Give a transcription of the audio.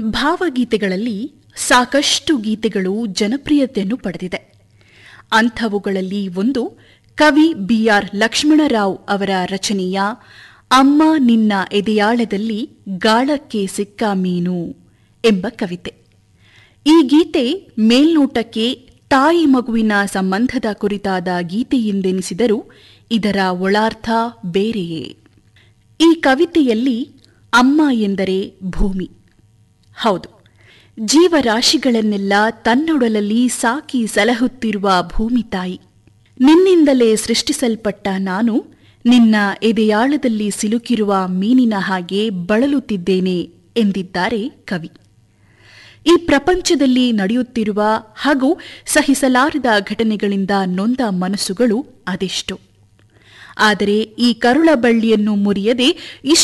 ಭಾವಗೀತೆಗಳಲ್ಲಿ ಸಾಕಷ್ಟು ಗೀತೆಗಳು ಜನಪ್ರಿಯತೆಯನ್ನು ಪಡೆದಿದೆ ಅಂಥವುಗಳಲ್ಲಿ ಒಂದು ಕವಿ ಬಿಆರ್ ಲಕ್ಷ್ಮಣರಾವ್ ಅವರ ರಚನೆಯ ಅಮ್ಮ ನಿನ್ನ ಎದೆಯಾಳದಲ್ಲಿ ಗಾಳಕ್ಕೆ ಸಿಕ್ಕ ಮೀನು ಎಂಬ ಕವಿತೆ ಈ ಗೀತೆ ಮೇಲ್ನೋಟಕ್ಕೆ ತಾಯಿ ಮಗುವಿನ ಸಂಬಂಧದ ಕುರಿತಾದ ಗೀತೆಯೆಂದೆನಿಸಿದರೂ ಇದರ ಒಳಾರ್ಥ ಬೇರೆಯೇ ಈ ಕವಿತೆಯಲ್ಲಿ ಅಮ್ಮ ಎಂದರೆ ಭೂಮಿ ಹೌದು ಜೀವರಾಶಿಗಳನ್ನೆಲ್ಲ ತನ್ನೊಡಲಲ್ಲಿ ಸಾಕಿ ಸಲಹುತ್ತಿರುವ ಭೂಮಿ ತಾಯಿ ನಿನ್ನಿಂದಲೇ ಸೃಷ್ಟಿಸಲ್ಪಟ್ಟ ನಾನು ನಿನ್ನ ಎದೆಯಾಳದಲ್ಲಿ ಸಿಲುಕಿರುವ ಮೀನಿನ ಹಾಗೆ ಬಳಲುತ್ತಿದ್ದೇನೆ ಎಂದಿದ್ದಾರೆ ಕವಿ ಈ ಪ್ರಪಂಚದಲ್ಲಿ ನಡೆಯುತ್ತಿರುವ ಹಾಗೂ ಸಹಿಸಲಾರದ ಘಟನೆಗಳಿಂದ ನೊಂದ ಮನಸ್ಸುಗಳು ಅದೆಷ್ಟು ಆದರೆ ಈ ಕರುಳ ಬಳ್ಳಿಯನ್ನು ಮುರಿಯದೆ